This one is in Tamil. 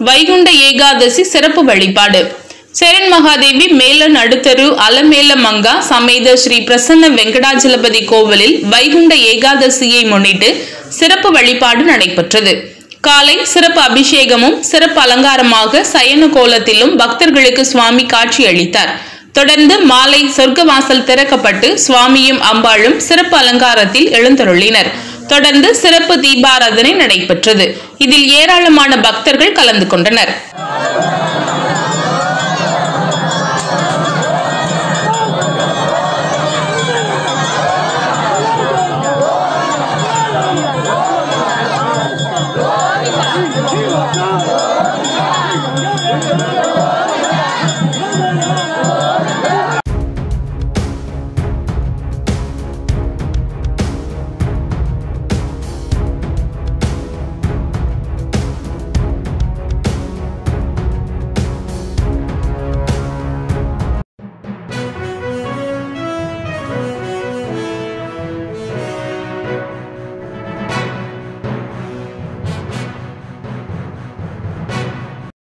வைகுண்ட ஏகாதசி சிறப்பு வழிபாடு சேரன் மகாதேவி மேல நடுத்தரு அலமேல மங்கா சமேத ஸ்ரீ பிரசன்ன வெங்கடாஜலபதி கோவிலில் வைகுண்ட ஏகாதசியை முன்னிட்டு சிறப்பு வழிபாடு நடைபெற்றது காலை சிறப்பு அபிஷேகமும் சிறப்பு அலங்காரமாக சயன கோலத்திலும் பக்தர்களுக்கு சுவாமி காட்சி அளித்தார் தொடர்ந்து மாலை சொர்க்கவாசல் திறக்கப்பட்டு சுவாமியும் அம்பாளும் சிறப்பு அலங்காரத்தில் எழுந்தருளினர் தொடர்ந்து சிறப்பு தீபாராதனை நடைபெற்றது இதில் ஏராளமான பக்தர்கள் கலந்து கொண்டனர்